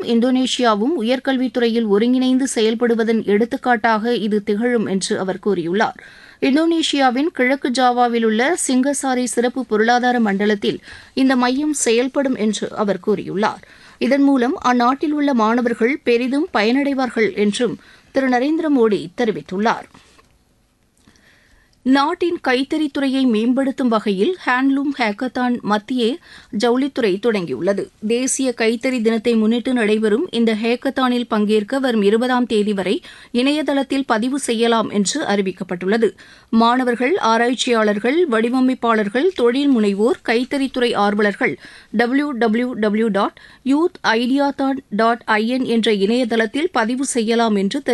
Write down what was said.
இந்தோனேஷியாவும் உயர்கல்வித்துறையில் ஒருங்கிணைந்து செயல்படுவதன் எடுத்துக்காட்டாக இது திகழும் என்று அவர் கூறியுள்ளார் இந்தோனேஷியாவின் கிழக்கு ஜாவாவில் உள்ள சிங்கசாரி சிறப்பு பொருளாதார மண்டலத்தில் இந்த மையம் செயல்படும் என்று அவர் கூறியுள்ளார் இதன் மூலம் அந்நாட்டில் உள்ள மாணவர்கள் பெரிதும் பயனடைவார்கள் என்றும் திரு நரேந்திர மோடி தெரிவித்துள்ளார் நாட்டின் கைத்தறித்துறையை மேம்படுத்தும் வகையில் ஹேண்ட்லூம் ஹேக்கத்தான் மத்திய ஜவுளித்துறை தொடங்கியுள்ளது தேசிய கைத்தறி தினத்தை முன்னிட்டு நடைபெறும் இந்த ஹேக்கத்தானில் பங்கேற்க வரும் இருபதாம் தேதி வரை இணையதளத்தில் பதிவு செய்யலாம் என்று அறிவிக்கப்பட்டுள்ளது மாணவர்கள் ஆராய்ச்சியாளர்கள் வடிவமைப்பாளர்கள் தொழில் முனைவோர் கைத்தறித்துறை ஆர்வலர்கள் W W W dot youth idea dot IN என்ற இணையதளத்தில் பதிவு செய்யலாம் என்று